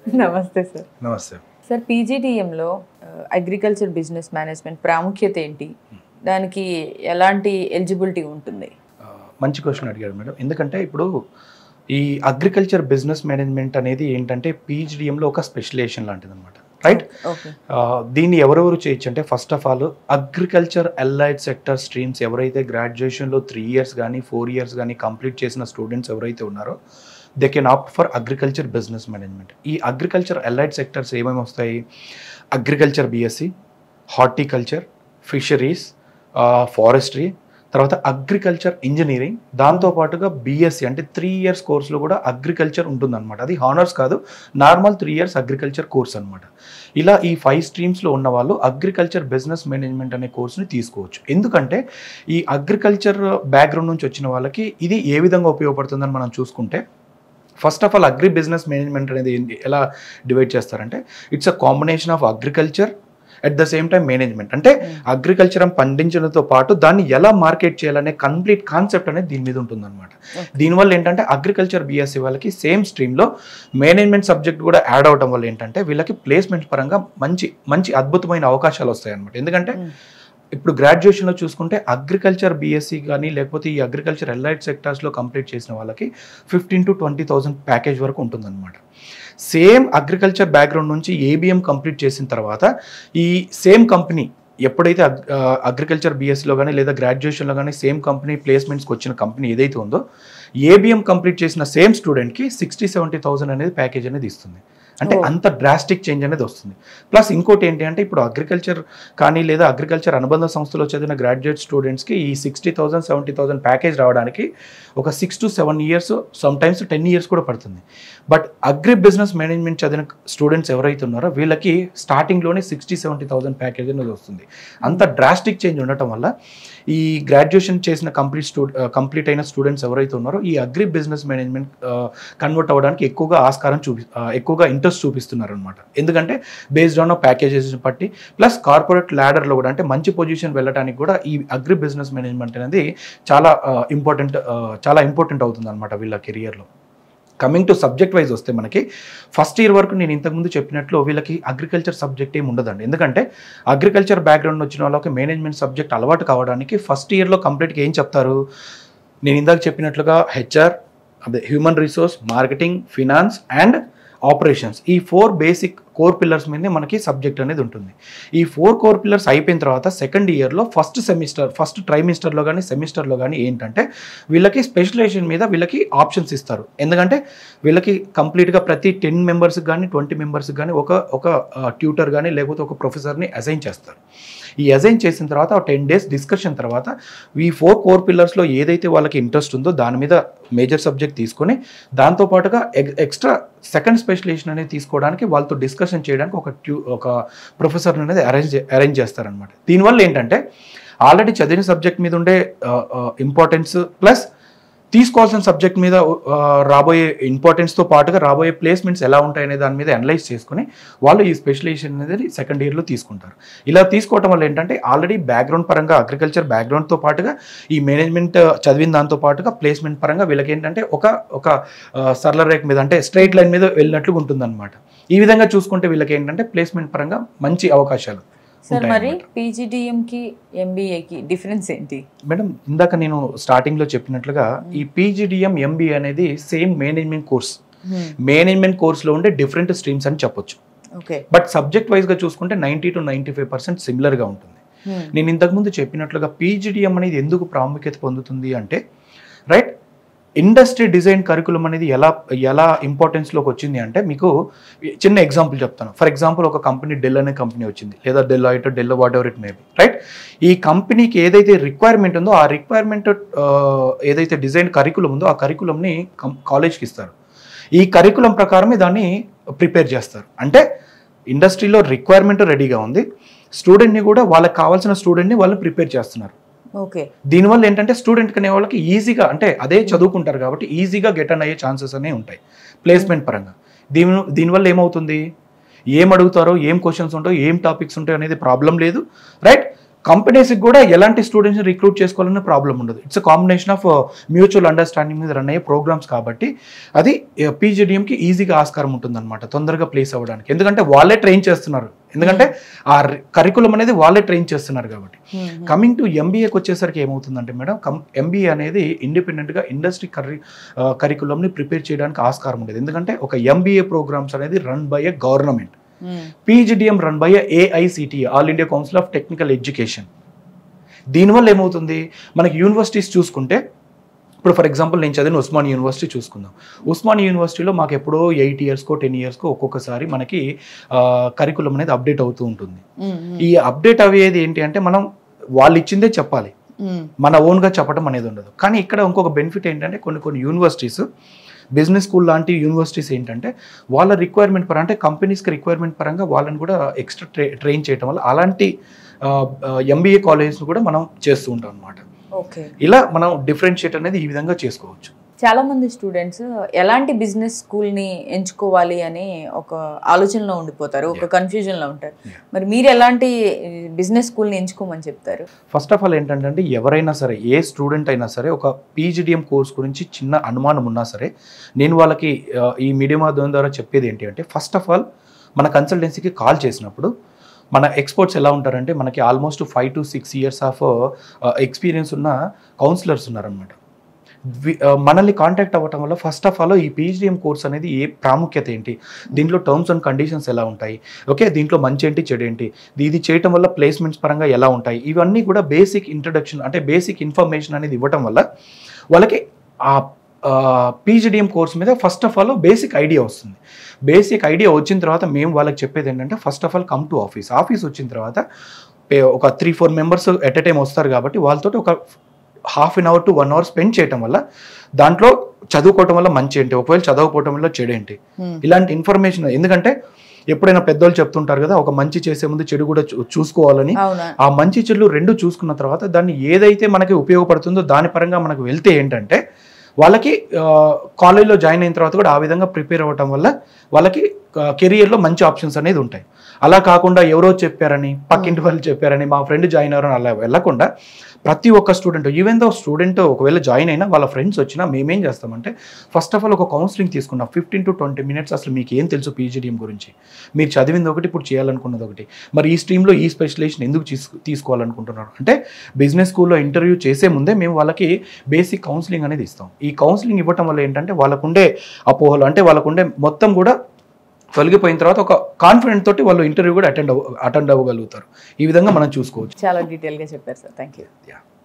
నమస్తే సార్ నమస్తే సార్ పీజీడిఎంలో అగ్రికల్చర్ బిజినెస్ మేనేజ్మెంట్ ప్రాముఖ్యత ఏంటి దానికి ఎలాంటి ఎలిజిబిలిటీ ఉంటుంది ఆ, మంచి క్వశ్చన్ అడిగారు మేడం ఎందుకంటే ఇప్పుడు ఈ అగ్రికల్చర్ బిజినెస్ మేనేజ్మెంట్ అనేది ఏంటంటే పీహెచ్డిఎంలో ఒక స్పెషలైజేషన్ లాంటిది అనమాట రైట్ ఓకే దీన్ని ఎవరెవరు చేయొచ్చు అంటే first of all agriculture allied sector streams ఎవరైతే గ్రాడ్యుయేషన్లో త్రీ ఇయర్స్ కానీ ఫోర్ ఇయర్స్ కానీ కంప్లీట్ చేసిన స్టూడెంట్స్ ఎవరైతే ఉన్నారో they can opt for agriculture business management ఈ అగ్రికల్చర్ అలైడ్ సెక్టర్స్ ఏమేమి వస్తాయి agriculture BSc horticulture fisheries forestry తర్వాత అగ్రికల్చర్ ఇంజనీరింగ్ దాంతోపాటుగా బీఎస్సీ అంటే త్రీ ఇయర్స్ కోర్సులో కూడా అగ్రికల్చర్ ఉంటుందన్నమాట అది హానర్స్ కాదు normal three years agriculture course అనమాట ఇలా ఈ ఫైవ్ స్ట్రీమ్స్లో ఉన్న వాళ్ళు అగ్రికల్చర్ బిజినెస్ మేనేజ్మెంట్ అనే కోర్సుని తీసుకోవచ్చు ఎందుకంటే ఈ అగ్రికల్చర్ బ్యాక్గ్రౌండ్ నుంచి వచ్చిన వాళ్ళకి ఇది ఏ విధంగా ఉపయోగపడుతుందని మనం చూసుకుంటే first of all agri business management అనేది ఏంటి ఎలా డివైడ్ చేస్తారంటే it's a combination of agriculture at the same time management అంటే అగ్రికల్చర్ పండించడంతో పాటు దాన్ని ఎలా మార్కెట్ చేయాలనే కంప్లీట్ కాన్సెప్ట్ అనేది దీని మీద ఉంటుందన్నమాట దీనివల్ల ఏంటంటే అగ్రికల్చర్ బీఎస్సీ వాళ్ళకి సేమ్ స్ట్రీమ్లో మేనేజ్మెంట్ సబ్జెక్ట్ కూడా యాడ్ అవడం వల్ల ఏంటంటే వీళ్ళకి ప్లేస్మెంట్ పరంగా మంచి మంచి అద్భుతమైన అవకాశాలు వస్తాయి అనమాట ఎందుకంటే ఇప్పుడు గ్రాడ్యుయేషన్లో చూసుకుంటే అగ్రికల్చర్ బీఎస్సీ కానీ లేకపోతే ఈ అగ్రికల్చర్ ఎలైట్ సెక్టార్స్లో కంప్లీట్ చేసిన వాళ్ళకి fifteen to twenty thousand package వరకు ఉంటుందన్నమాట సేమ్ అగ్రికల్చర్ బ్యాక్గ్రౌండ్ నుంచి ఏబిఎం కంప్లీట్ చేసిన తర్వాత ఈ సేమ్ కంపెనీ ఎప్పుడైతే అగ్రికల్చర్ బీఎస్సీలో కానీ లేదా గ్రాడ్యుయేషన్లో కానీ సేమ్ కంపెనీ ప్లేస్మెంట్స్కి వచ్చిన కంపెనీ ఏదైతే ఉందో ఏబిఎం కంప్లీట్ చేసిన సేమ్ స్టూడెంట్కి సిక్స్టీ సెవెంటీ థౌసండ్ అనేది ప్యాకేజ్ అనేది ఇస్తుంది అంటే Oh. అంత డ్రాస్టిక్ చేంజ్ అనేది వస్తుంది ప్లస్ ఇంకోటి ఏంటి అంటే ఇప్పుడు అగ్రికల్చర్ కానీ లేదా అగ్రికల్చర్ అనుబంధ సంస్థలో చదివిన గ్రాడ్యుయేట్ స్టూడెంట్స్కి ఈ sixty thousand seventy thousand package రావడానికి ఒక six to seven years some times ten years కూడా పడుతుంది బట్ అగ్రి బిజినెస్ మేనేజ్మెంట్ చదివిన స్టూడెంట్స్ ఎవరైతే ఉన్నారో వీళ్ళకి స్టార్టింగ్లోనే సిక్స్టీ సెవెంటీ థౌసండ్ ప్యాకేజ్ అనేది వస్తుంది అంత డ్రాస్టిక్ చేంజ్ ఉండటం వల్ల ఈ గ్రాడ్యుయేషన్ చేసిన కంప్లీట్ స్టూ కంప్లీట్ అయిన స్టూడెంట్స్ ఎవరైతే ఉన్నారో ఈ అగ్రి బిజినెస్ మేనేజ్మెంట్ కన్వర్ట్ అవ్వడానికి ఎక్కువగా ఆస్కారం చూపి ఆ, ఎక్కువగా ఇంట్రెస్ట్ చూపిస్తున్నారు అనమాట ఎందుకంటే బేస్డ్ ఆన్ ప్యాకేజెస్ బట్టి ప్లస్ కార్పొరేట్ ల్యాడర్లో కూడా అంటే మంచి పొజిషన్ వెళ్ళడానికి కూడా ఈ అగ్రి బిజినెస్ మేనేజ్మెంట్ అనేది చాలా ఇంపార్టెంట్ చాలా ఇంపార్టెంట్ అవుతుంది అనమాట వీళ్ళ కెరియర్లో కమింగ్ టు సబ్జెక్ట్ వైజ్ వస్తే మనకి ఫస్ట్ ఇయర్ వరకు నేను ఇంతకుముందు చెప్పినట్లు వీళ్ళకి అగ్రికల్చర్ సబ్జెక్ట్ ఏమి ఉండదండి ఎందుకంటే అగ్రికల్చర్ బ్యాక్గ్రౌండ్ వచ్చిన వాళ్ళకి మేనేజ్మెంట్ సబ్జెక్ట్ అలవాటు కావడానికి ఫస్ట్ ఇయర్లో కంప్లీట్గా ఏం చెప్తారు నేను ఇందాక చెప్పినట్లుగా హెచ్ఆర్ అదే human resource marketing finance and operations ఈ ఫోర్ బేసిక్ కోర్ పిల్లర్స్ మీదనే మనకి సబ్జెక్ట్ అనేది ఉంటుంది ఈ ఫోర్ కోర్ పిల్లర్స్ అయిపోయిన తర్వాత సెకండ్ ఇయర్లో ఫస్ట్ సెమిస్టర్ ఫస్ట్ ట్రైమిస్టర్లో కానీ సెమిస్టర్లో కానీ ఏంటంటే వీళ్ళకి స్పెషలైజేషన్ మీద వీళ్ళకి ఆప్షన్స్ ఇస్తారు ఎందుకంటే వీళ్ళకి కంప్లీట్గా ప్రతి టెన్ మెంబర్స్కి కానీ ట్వంటీ మెంబర్స్కి కానీ ఒక ఒక ట్యూటర్ కానీ లేకపోతే ఒక ప్రొఫెసర్ని అసైన్ చేస్తారు ఈ అసైన్ చేసిన తర్వాత టెన్ డేస్ డిస్కషన్ తర్వాత ఈ ఫోర్ కోర్ పిల్లర్స్లో ఏదైతే వాళ్ళకి ఇంట్రెస్ట్ ఉందో దాని మీద మేజర్ సబ్జెక్ట్ తీసుకొని దాంతోపాటుగా ఎక్స్ట్రా సెకండ్ స్పెషలైజేషన్ అనేది తీసుకోవడానికి వాళ్ళతో డిస్కషన్ చేయడానికి ఒక ట్యూ ఒక ప్రొఫెసర్ అనేది అరేంజ్ అరేంజ్ చేస్తారనమాట దీనివల్ల ఏంటంటే ఆల్రెడీ చదివిన సబ్జెక్ట్ మీద ఉండే ఇంపార్టెన్స్ ప్లస్ తీసుకోవాల్సిన సబ్జెక్ట్ మీద ఆ, రాబోయే ఇంపార్టెన్స్తో పాటుగా రాబోయే ప్లేస్మెంట్స్ ఎలా ఉంటాయనే దాని మీద అనలైజ్ చేసుకుని వాళ్ళు ఈ స్పెషలైజేషన్ అనేది సెకండ్ ఇయర్లో తీసుకుంటారు ఇలా తీసుకోవటం వల్ల ఏంటంటే ఆల్రెడీ బ్యాక్గ్రౌండ్ పరంగా అగ్రికల్చర్ బ్యాక్గ్రౌండ్తో పాటుగా ఈ మేనేజ్మెంట్ చదివిన దాంతో పాటుగా ప్లేస్మెంట్ పరంగా వీళ్ళకి ఏంటంటే ఒక ఒక ఆ, సరళ రేఖ మీద అంటే స్ట్రైట్ లైన్ మీద వెళ్ళినట్లుగా ఉంటుందన్నమాట ఈ విధంగా చూసుకుంటే వీళ్ళకి ఏంటంటే ప్లేస్మెంట్ పరంగా మంచి అవకాశాలు సార్ ఉంటాయి మరి అన్నమాట. పీజీడిఎం కి ఎంబీఏ కి డిఫరెన్స్ ఏంటి మేడం ఇందాక నేను స్టార్టింగ్లో చెప్పినట్లుగా ఈ పీజీడిఎం ఎంబీఏ అనేది సేమ్ మేనేజ్మెంట్ కోర్స్ మేనేజ్మెంట్ కోర్స్లో ఉండే డిఫరెంట్ స్ట్రీమ్స్ అని చెప్పొచ్చు ఓకే బట్ సబ్జెక్ట్ వైజ్గా చూసుకుంటే ninety to ninety five percent సిమిలర్గా ఉంటుంది నేను ఇంతకుముందు చెప్పినట్లుగా పీజీడిఎం అనేది ఎందుకు ప్రాముఖ్యత పొందుతుంది అంటే రైట్ ఇండస్ట్రీ డిజైన్ కరికులం అనేది ఎలా ఎలా ఇంపార్టెన్స్లోకి వచ్చింది అంటే మీకు చిన్న ఎగ్జాంపుల్ చెప్తాను ఫర్ ఎగ్జాంపుల్ ఒక కంపెనీ డెల్ అనే కంపెనీ వచ్చింది లేదా డెల్ ఐట్ Dell whatever it may be right ఈ కంపెనీకి ఏదైతే రిక్వైర్మెంట్ ఉందో ఆ రిక్వైర్మెంట్ ఏదైతే డిజైన్ కరికులం ఉందో ఆ కరికులంని కాలేజ్కి ఇస్తారు ఈ కరికులం ప్రకారమే దాన్ని ప్రిపేర్ చేస్తారు అంటే ఇండస్ట్రీలో రిక్వైర్మెంట్ రెడీగా ఉంది స్టూడెంట్ని కూడా వాళ్ళకి కావాల్సిన స్టూడెంట్ని వాళ్ళు ప్రిపేర్ చేస్తున్నారు ఓకే దీనివల్ల ఏంటంటే స్టూడెంట్ అనే వాళ్ళకి ఈజీగా అంటే అదే చదువుకుంటారు కాబట్టి ఈజీగా గెట్ అన్ అయ్యే ఛాన్సెస్ అనేవి ఉంటాయి ప్లేస్మెంట్ పరంగా దీని దీనివల్ల ఏమవుతుంది ఏం అడుగుతారో ఏం క్వశ్చన్స్ ఉంటాయో ఏం టాపిక్స్ ఉంటాయో అనేది ప్రాబ్లం లేదు రైట్ కంపెనీస్కి కూడా ఎలాంటి స్టూడెంట్స్ని రిక్రూట్ చేసుకోవాలనే ప్రాబ్లం ఉండదు it's a combination of mutual understanding మీద రన్ అయ్యే ప్రోగ్రామ్స్ కాబట్టి అది పీజీడిఎంకి ఈజీగా ఆస్కారం ఉంటుందన్నమాట తొందరగా ప్లేస్ అవ్వడానికి ఎందుకంటే వాళ్ళే ట్రైన్ చేస్తున్నారు ఎందుకంటే ఆ కరికులం అనేది వాళ్ళే ట్రైన్ చేస్తున్నారు కాబట్టి కమింగ్ టు ఎంబీఏకి వచ్చేసరికి ఏమవుతుందంటే మేడం కం ఎంబీఏ అనేది ఇండిపెండెంట్గా ఇండస్ట్రీ కర్రి కరికులంని ప్రిపేర్ చేయడానికి ఆస్కారం ఉండేది ఎందుకంటే ఒక ఎంబీఏ ప్రోగ్రామ్స్ అనేది run by a government PGDM run by AICTE all India council of technical education దీనివల్ల ఏమవుతుంది మనకి యూనివర్సిటీస్ చూసుకుంటే ఇప్పుడు ఫర్ ఎగ్జాంపుల్ నేను చదివిన ఉస్మాన్ యూనివర్సిటీ చూసుకుందాం ఉస్మాన్ యూనివర్సిటీలో మాకు ఎప్పుడో ఎయిట్ ఇయర్స్కో టెన్ ఇయర్స్కో ఒక్కొక్కసారి మనకి కరికులం అనేది అప్డేట్ అవుతూ ఉంటుంది ఈ అప్డేట్ అయ్యేది ఏంటి అంటే మనం వాళ్ళు ఇచ్చిందే చెప్పాలి మన ఓన్గా చెప్పడం అనేది ఉండదు కానీ ఇక్కడ ఇంకొక బెనిఫిట్ ఏంటంటే కొన్ని కొన్ని యూనివర్సిటీస్ బిజినెస్ స్కూల్ లాంటి యూనివర్సిటీస్ ఏంటంటే వాళ్ళ రిక్వైర్మెంట్ పరంగా అంటే కంపెనీస్కి రిక్వైర్మెంట్ పరంగా వాళ్ళని కూడా ఎక్స్ట్రా ట్రై ట్రైన్ చేయడం వల్ల అలాంటి ఎంబీఏ కాలేజెస్ కూడా మనం చేస్తూ ఉంటాం అనమాట ఓకే ఇలా మనం డిఫరెన్షియేట్ అనేది ఈ విధంగా చేసుకోవచ్చు చాలా మంది స్టూడెంట్స్ ఎలాంటి బిజినెస్ స్కూల్ ని ఎంచుకోవాలి అని ఒక ఆలోచనలో ఉండిపోతారు ఒక కన్ఫ్యూజన్ లో ఉంటారు Yeah. మరి మీరు ఎలాంటి బిజినెస్ స్కూల్ ని ఎంచుకోమని చెప్తారు ఫస్ట్ ఆఫ్ ఆల్ ఏంటంటే ఎవరైనా సరే ఏ స్టూడెంట్ అయినా సరే ఒక పీజీడిఎం కోర్స్ గురించి చిన్న అనుమానం ఉన్నా సరే నేను వాళ్ళకి ఆ, ఈ మీడియా మాధ్యమం ద్వారా చెప్పేది ఏంటి అంటే ఫస్ట్ ఆఫ్ ఆల్ మన కన్సల్టెన్సీకి కాల్ చేసినప్పుడు మన ఎక్స్పర్ట్స్ ఎలా ఉంటారంటే మనకి almost five to six years of experience ఉన్న కౌన్సిలర్స్ ఉన్నారనమాట వి- ఆ, మనల్ని కాంటాక్ట్ అవ్వటం వల్ల ఫస్ట్ ఆఫ్ ఆల్ ఈ పీజీడిఎం కోర్స్ అనేది ఏ ప్రాముఖ్యత ఏంటి దీంట్లో టర్మ్స్ అండ్ కండిషన్స్ ఎలా ఉంటాయి ఓకే దీంట్లో మంచి ఏంటి చెడు ఏంటి ఇది చేయటం వల్ల ప్లేస్మెంట్స్ పరంగా ఎలా ఉంటాయి ఇవన్నీ కూడా బేసిక్ ఇంట్రడక్షన్ అంటే బేసిక్ ఇన్ఫర్మేషన్ అనేది ఇవ్వటం వల్ల వాళ్ళకి ఆ పీజీడిఎం కోర్స్ మీద first of all basic idea వస్తుంది బేసిక్ ఐడియా వచ్చిన తర్వాత మేము వాళ్ళకి చెప్పేది ఏంటంటే first of all come to office office వచ్చిన తర్వాత పే- ఒక three four members at a time వస్తారు కాబట్టి వాళ్ళతో ఒక half an hour to one hour spend చేయటం వల్ల దాంట్లో చదువుకోవటం వల్ల మంచి ఏంటి ఒకవేళ చదవకపోవటం వల్ల చెడు ఏంటి ఇలాంటి ఇన్ఫర్మేషన్ ఎందుకంటే ఎప్పుడైనా పెద్దోళ్ళు చెప్తుంటారు కదా ఒక మంచి చేసే ముందు చెడు కూడా చూ- చూసుకోవాలని అవునా ఆ మంచి చెడులు రెండు చూసుకున్న తర్వాత దాన్ని ఏదైతే మనకి ఉపయోగపడుతుందో దాని పరంగా మనకు వెళ్తే ఏంటంటే వాళ్ళకి కాలేజ్లో జాయిన్ అయిన తర్వాత కూడా ఆ విధంగా ప్రిపేర్ అవ్వటం వల్ల వాళ్ళకి కెరియర్లో మంచి ఆప్షన్స్ అనేది ఉంటాయి అలా కాకుండా ఎవరో చెప్పారని పక్కింటి వాళ్ళు చెప్పారని మా ఫ్రెండ్ జాయిన్ అయ్యారని అలా వెళ్ళకుండా ప్రతి ఒక్క స్టూడెంట్ ఈవెన్ దో స్టూడెంట్ ఒకవేళ జాయిన్ అయినా వాళ్ళ ఫ్రెండ్స్ వచ్చినా మేమేం చేస్తామంటే ఫస్ట్ ఆఫ్ ఆల్ ఒక కౌన్సిలింగ్ తీసుకున్నాం ఫిఫ్టీన్ టు ట్వంటీ మినిట్స్ అసలు మీకు ఏం తెలుసు పీజీడిఎం గురించి మీరు చదివింది ఒకటి ఇప్పుడు చేయాలనుకున్నది ఒకటి మరి ఈ స్ట్రీమ్లో ఈ స్పెషలైజేషన్ ఎందుకు తీసు తీసుకోవాలనుకుంటున్నారు అంటే బిజినెస్ స్కూల్లో ఇంటర్వ్యూ చేసే ముందే మేము వాళ్ళకి బేసిక్ కౌన్సిలింగ్ అనేది ఇస్తాం ఈ కౌన్సిలింగ్ ఇవ్వటం వల్ల ఏంటంటే వాళ్ళకుండే అపోహలు అంటే వాళ్ళకుండే మొత్తం కూడా తొలగిపోయిన తర్వాత ఒక కాన్ఫిడెంట్ తోటి వాళ్ళు ఇంటర్వ్యూ కూడా అటెండ్ అవ్వ అటెండ్ అవ్వగలుగుతారు ఈ విధంగా మనం చూసుకోవచ్చు చాలా డీటెయిల్ గా చెప్పారు సార్ థ్యాంక్ యూ Yeah.